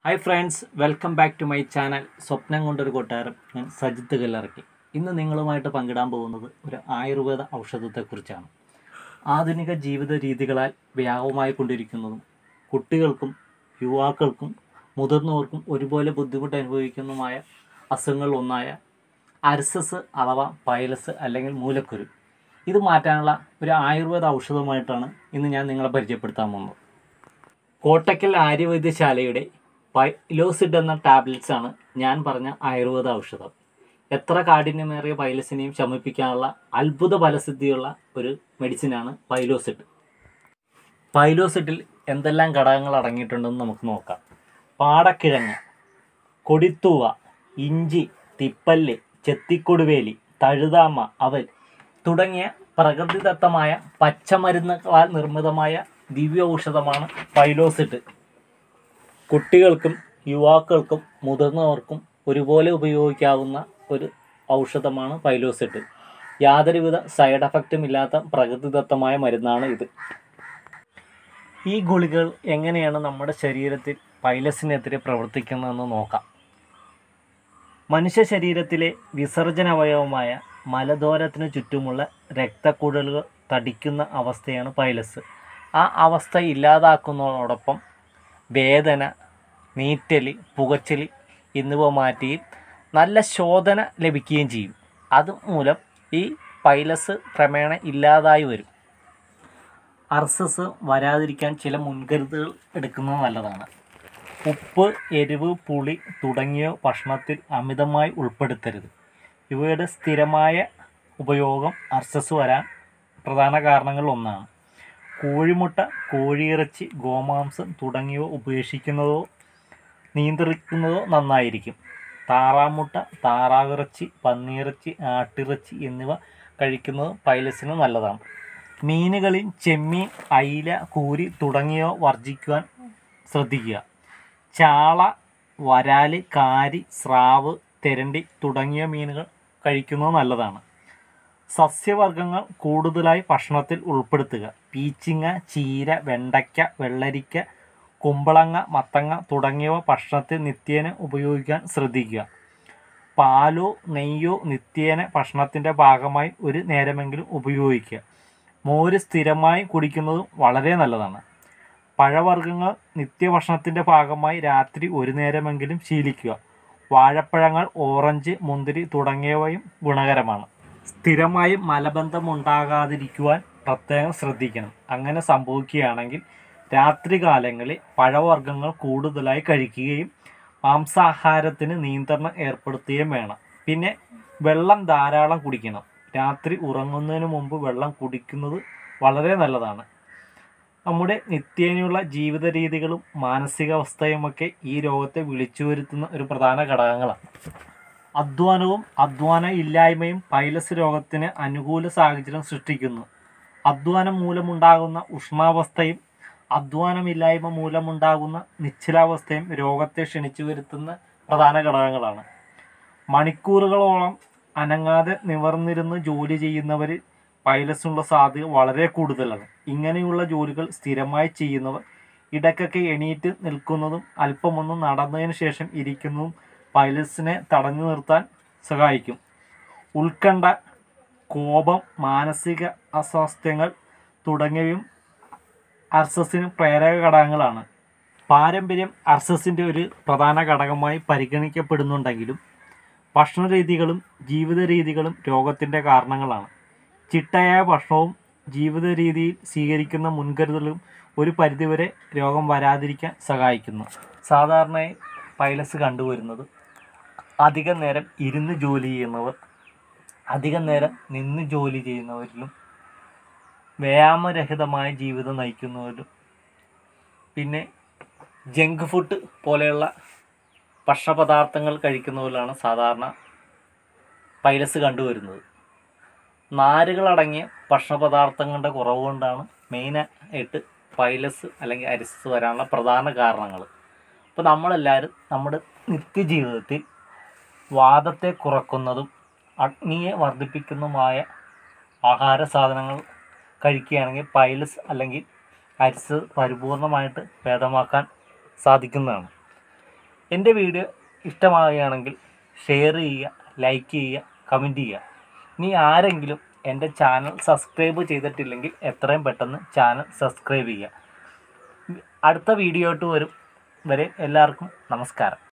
hi friends welcome back to my channel സ്വപ്നം കൊണ്ടൊരു കൊട്ടാരം ഞാൻ സജിത്ത് കല്ലറക്കി ഇന്ന് നിങ്ങളുമായിട്ട് പങ്കിടാൻ പോകുന്നത് ഒരു ആയുർവേദ ഔഷധത്തെക്കുറിച്ചാണ് ആധുനിക ജീവിത രീതികളാൽ വ്യാപകമായി കൊണ്ടിരിക്കുന്നതും കുട്ടികൾക്കും യുവാക്കൾക്കും മുതിർന്നവർക്കും ഒരുപോലെ ബുദ്ധിമുട്ട് അനുഭവിക്കുന്നതുമായ അസുഖങ്ങളിൽ ഒന്നായ അർസസ് അഥവാ പൈലസ് അല്ലെങ്കിൽ മൂലക്കുരു ഇത് മാറ്റാനുള്ള ഒരു ആയുർവേദ ഔഷധമായിട്ടാണ് ഇന്ന് ഞാൻ നിങ്ങളെ പരിചയപ്പെടുത്താൻ പോകുന്നത് കോട്ടക്കൽ ആര്യവൈദ്യശാലയുടെ പൈലോസിഡ് എന്ന ടാബ്ലറ്റ്സ് ആണ് ഞാൻ പറഞ്ഞ ആയുർവേദ ഔഷധം എത്ര കാഠിന്യമേറിയ പൈലസിനെയും ശമിപ്പിക്കാനുള്ള അത്ഭുത ഫലസിദ്ധിയുള്ള ഒരു മെഡിസിനാണ് പൈലോസിഡ് പൈലോസിഡിൽ എന്തെല്ലാം ഘടകങ്ങൾ അടങ്ങിയിട്ടുണ്ടെന്ന് നമുക്ക് നോക്കാം പാടക്കിഴങ്ങ് കൊടിത്തൂവ ഇഞ്ചി തിപ്പല്ല് ചെത്തിക്കൊടുവേലി തഴുതാമ അവൽ തുടങ്ങിയ പ്രകൃതിദത്തമായ പച്ചമരുന്നുകളാൽ നിർമ്മിതമായ ദിവ്യ ഔഷധമാണ് പൈലോസിഡ് കുട്ടികൾക്കും യുവാക്കൾക്കും മുതിർന്നവർക്കും ഒരുപോലെ ഉപയോഗിക്കാവുന്ന ഒരു ഔഷധമാണ് പൈലോസിഡ് യാതൊരുവിധ സൈഡ് എഫക്റ്റും ഇല്ലാത്ത പ്രകൃതിദത്തമായ മരുന്നാണ് ഇത് ഈ ഗുളികകൾ എങ്ങനെയാണ് നമ്മുടെ ശരീരത്തിൽ പൈലസിനെതിരെ പ്രവർത്തിക്കുന്നതെന്ന് നോക്കാം മനുഷ്യ ശരീരത്തിലെ വിസർജന അവയവമായ മലദ്വാരത്തിന് ചുറ്റുമുള്ള രക്തക്കുഴലുകൾ തടിക്കുന്ന അവസ്ഥയാണ് പൈലസ് ആ അവസ്ഥ ഇല്ലാതാക്കുന്നതോടൊപ്പം വേദന നീറ്റൽ പുകച്ചൽ എന്നിവ മാറ്റുകയും നല്ല ശോധന ലഭിക്കുകയും ചെയ്യും അതുമൂലം ഈ പൈലസ് ക്രമേണ ഇല്ലാതായി വരും അർസസ് വരാതിരിക്കാൻ ചില മുൻകരുതലുകൾ എടുക്കുന്നത് നല്ലതാണ് ഉപ്പ് എരിവ് പുളി തുടങ്ങിയ ഭക്ഷണത്തിൽ അമിതമായി ഉൾപ്പെടുത്തരുത് ഇവയുടെ സ്ഥിരമായ ഉപയോഗം അർസസ് വരാൻ പ്രധാന കാരണങ്ങളിൽ ഒന്നാണ് കോഴിമുട്ട കോഴിയിറച്ചി ഗോമാംസം തുടങ്ങിയവ ഉപേക്ഷിക്കുന്നതോ നിയന്ത്രിക്കുന്നതോ നന്നായിരിക്കും താറാമുട്ട താറാവിറച്ചി പന്നിയിറച്ചി ആട്ടിറച്ചി എന്നിവ കഴിക്കുന്നത് പൈലസിന് നല്ലതാണ് മീനുകളിൽ ചെമ്മീൻ അയില കൂരി തുടങ്ങിയവ വർജിക്കുവാൻ ശ്രദ്ധിക്കുക ചാള വരാല് കാരി സ്രാവ് തെരണ്ടി തുടങ്ങിയ മീനുകൾ കഴിക്കുന്നത് നല്ലതാണ് സസ്യവർഗ്ഗങ്ങൾ കൂടുതലായി ഭക്ഷണത്തിൽ ഉൾപ്പെടുത്തുക പീച്ചിങ്ങ ചീര വെണ്ടയ്ക്ക വെള്ളരിക്ക കുമ്പളങ്ങ മത്തങ്ങ തുടങ്ങിയവ ഭക്ഷണത്തിൽ നിത്യേന ഉപയോഗിക്കാൻ ശ്രദ്ധിക്കുക പാലോ നെയ്യോ നിത്യേന ഭക്ഷണത്തിൻ്റെ ഭാഗമായി ഒരു നേരമെങ്കിലും ഉപയോഗിക്കുക മോര് സ്ഥിരമായി കുടിക്കുന്നതും വളരെ നല്ലതാണ് പഴവർഗ്ഗങ്ങൾ നിത്യഭക്ഷണത്തിൻ്റെ ഭാഗമായി രാത്രി ഒരു നേരമെങ്കിലും ശീലിക്കുക വാഴപ്പഴങ്ങൾ ഓറഞ്ച് മുന്തിരി തുടങ്ങിയവയും ഗുണകരമാണ് സ്ഥിരമായി മലബന്ധം ഉണ്ടാകാതിരിക്കുവാൻ പ്രത്യേകം ശ്രദ്ധിക്കണം അങ്ങനെ സംഭവിക്കുകയാണെങ്കിൽ രാത്രികാലങ്ങളിൽ പഴവർഗ്ഗങ്ങൾ കൂടുതലായി കഴിക്കുകയും മാംസാഹാരത്തിന് നിയന്ത്രണം ഏർപ്പെടുത്തുകയും വേണം പിന്നെ വെള്ളം ധാരാളം കുടിക്കണം രാത്രി ഉറങ്ങുന്നതിന് മുമ്പ് വെള്ളം കുടിക്കുന്നത് വളരെ നല്ലതാണ് നമ്മുടെ നിത്യേനയുള്ള ജീവിത രീതികളും മാനസികാവസ്ഥയുമൊക്കെ ഈ രോഗത്തെ വിളിച്ചു വരുത്തുന്ന ഒരു പ്രധാന ഘടകങ്ങളാണ് അധ്വാനവും അധ്വാന ഇല്ലായ്മയും പൈലസ് രോഗത്തിന് അനുകൂല സാഹചര്യം സൃഷ്ടിക്കുന്നു അധ്വാനം മൂലമുണ്ടാകുന്ന ഉഷ്ണാവസ്ഥയും അധ്വാനമില്ലായ്മ മൂലമുണ്ടാകുന്ന നിശ്ചലാവസ്ഥയും രോഗത്തെ ക്ഷണിച്ചു വരുത്തുന്ന പ്രധാന ഘടകങ്ങളാണ് മണിക്കൂറുകളോളം അനങ്ങാതെ നിവർന്നിരുന്ന് ജോലി ചെയ്യുന്നവരിൽ പൈലസിനുള്ള സാധ്യത വളരെ കൂടുതലാണ് ഇങ്ങനെയുള്ള ജോലികൾ സ്ഥിരമായി ചെയ്യുന്നവർ ഇടയ്ക്കൊക്കെ എണീറ്റ് നിൽക്കുന്നതും അല്പമൊന്ന് നടന്നതിന് ശേഷം ഇരിക്കുന്നതും പൈലസിനെ തടഞ്ഞു നിർത്താൻ സഹായിക്കും ഉത്കണ്ഠ കോപം മാനസിക അസ്വാസ്ഥ്യങ്ങൾ തുടങ്ങിയവയും അർസസിന് പ്രേരക ഘടകങ്ങളാണ് പാരമ്പര്യം അർസസിൻ്റെ ഒരു പ്രധാന ഘടകമായി പരിഗണിക്കപ്പെടുന്നുണ്ടെങ്കിലും ഭക്ഷണരീതികളും ജീവിത രീതികളും രോഗത്തിൻ്റെ കാരണങ്ങളാണ് ചിട്ടയായ ഭക്ഷണവും ജീവിത രീതിയിൽ സ്വീകരിക്കുന്ന മുൻകരുതലും ഒരു പരിധിവരെ രോഗം വരാതിരിക്കാൻ സഹായിക്കുന്നു സാധാരണയായി പൈലസ് കണ്ടുവരുന്നത് അധികം നേരം ഇരുന്ന് ജോലി ചെയ്യുന്നവർ അധികം നേരം നിന്ന് ജോലി ചെയ്യുന്നവരിലും വ്യായാമരഹിതമായ ജീവിതം നയിക്കുന്നവരും പിന്നെ ജങ്ക് ഫുഡ് പോലെയുള്ള ഭക്ഷണപദാർത്ഥങ്ങൾ കഴിക്കുന്നവരിലാണ് സാധാരണ പൈലസ് കണ്ടുവരുന്നത് നാരുകളടങ്ങിയ ഭക്ഷണപദാർത്ഥങ്ങളുടെ കുറവ് കൊണ്ടാണ് മെയിനായിട്ട് പൈലസ് അല്ലെങ്കിൽ അരിസസ് വരാനുള്ള പ്രധാന കാരണങ്ങൾ അപ്പോൾ നമ്മളെല്ലാവരും നമ്മുടെ നിത്യജീവിതത്തിൽ വാദത്തെ കുറക്കുന്നതും അഗ്നിയെ വർദ്ധിപ്പിക്കുന്നതുമായ ആഹാര സാധനങ്ങൾ കഴിക്കുകയാണെങ്കിൽ പൈലസ് അല്ലെങ്കിൽ അരിസ് പരിപൂർണമായിട്ട് ഭേദമാക്കാൻ സാധിക്കുന്നതാണ് എൻ്റെ വീഡിയോ ഇഷ്ടമാവുകയാണെങ്കിൽ ഷെയർ ചെയ്യുക ലൈക്ക് ചെയ്യുക കമൻറ്റ് ചെയ്യുക ഇനി ആരെങ്കിലും എൻ്റെ ചാനൽ സബ്സ്ക്രൈബ് ചെയ്തിട്ടില്ലെങ്കിൽ എത്രയും പെട്ടെന്ന് ചാനൽ സബ്സ്ക്രൈബ് ചെയ്യുക അടുത്ത വീഡിയോ ആയിട്ട് വരും വരെ എല്ലാവർക്കും നമസ്കാരം